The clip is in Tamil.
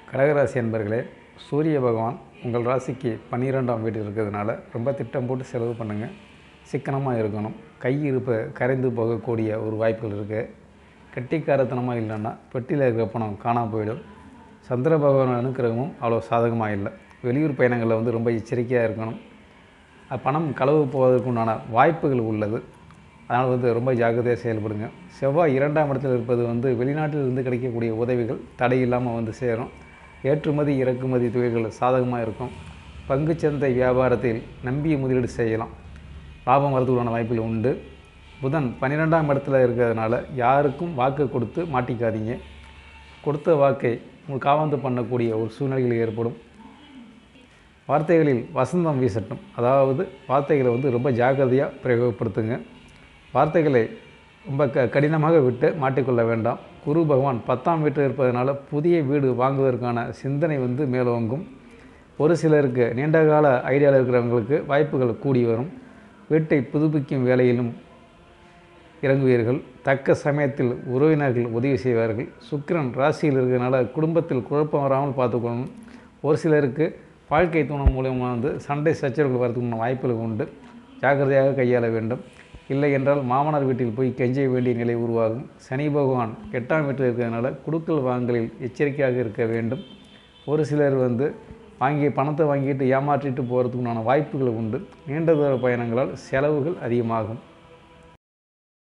கடகராசி அன்பர்களே சூரிய பகவான் உங்கள் ராசிக்கு பன்னிரெண்டாம் வீடு இருக்கிறதுனால ரொம்ப திட்டம் போட்டு செலவு பண்ணுங்கள் சிக்கனமாக இருக்கணும் கை இருப்பை கரைந்து போகக்கூடிய ஒரு வாய்ப்புகள் இருக்குது கெட்டிக்காரத்தனமாக இல்லைன்னா பெட்டியில் இருக்கிற பணம் காணாம போயிடும் சந்திர பகவான் அனுக்கிரகமும் அவ்வளோ சாதகமாக இல்லை வெளியூர் பயணங்களில் வந்து ரொம்ப எச்சரிக்கையாக இருக்கணும் அஹ் பணம் களவு போவதற்குண்டான வாய்ப்புகள் உள்ளது அதனால் வந்து ரொம்ப ஜாக்கிரதையாக செயல்படுங்க செவ்வாய் இரண்டாம் இடத்தில் இருப்பது வந்து வெளிநாட்டில் இருந்து கிடைக்கக்கூடிய உதவிகள் தடை இல்லாமல் வந்து சேரும் ஏற்றுமதி இறக்குமதி தொழில்கள் சாதகமாக இருக்கும் பங்குச்சந்தை வியாபாரத்தில் நம்பிய முதலீடு செய்யலாம் லாபம் வரதுக்கான வாய்ப்புகள் உண்டு புதன் பன்னிரெண்டாம் இடத்துல இருக்கிறதுனால யாருக்கும் வாக்கு கொடுத்து மாட்டிக்காதீங்க கொடுத்த வாக்கை உங்களுக்கு காவாந்து பண்ணக்கூடிய ஒரு சூழ்நிலைகள் ஏற்படும் வார்த்தைகளில் வசந்தம் வீசட்டும் அதாவது வார்த்தைகளை வந்து ரொம்ப ஜாக்கிரதையாக பிரயோகப்படுத்துங்க வார்த்தைகளை ரொம்ப க கடினமாக விட்டு மாட்டிக்கொள்ள வேண்டாம் குரு பகவான் பத்தாம் வீட்டில் இருப்பதனால புதிய வீடு வாங்குவதற்கான சிந்தனை வந்து மேலோங்கும் ஒரு சிலருக்கு நீண்டகால ஐடியாவில் இருக்கிறவங்களுக்கு வாய்ப்புகள் கூடி வரும் வீட்டை புதுப்பிக்கும் வேலையிலும் இறங்குவீர்கள் தக்க சமயத்தில் உறவினர்கள் உதவி செய்வார்கள் சுக்கிரன் ராசியில் இருக்கிறதுனால குடும்பத்தில் குழப்பம் வராமல் பார்த்துக்கொள்ளணும் ஒரு சிலருக்கு வாழ்க்கை துணை மூலமாக வந்து சண்டை சச்சரவுகள் வரதுக்கு வாய்ப்புகள் உண்டு ஜாக்கிரதையாக கையாள வேண்டும் இல்லை என்றால் மாமனார் வீட்டில் போய் கெஞ்ச வேண்டிய நிலை உருவாகும் சனி பகவான் எட்டாம் வீட்டில் இருக்கிறதுனால குடுக்கல் வாங்கலில் எச்சரிக்கையாக இருக்க வேண்டும் ஒரு சிலர் வந்து வாங்கி பணத்தை வாங்கிட்டு ஏமாற்றிட்டு போகிறதுக்குண்டான வாய்ப்புகள் உண்டு நீண்ட தூர பயணங்களால் செலவுகள் அதிகமாகும்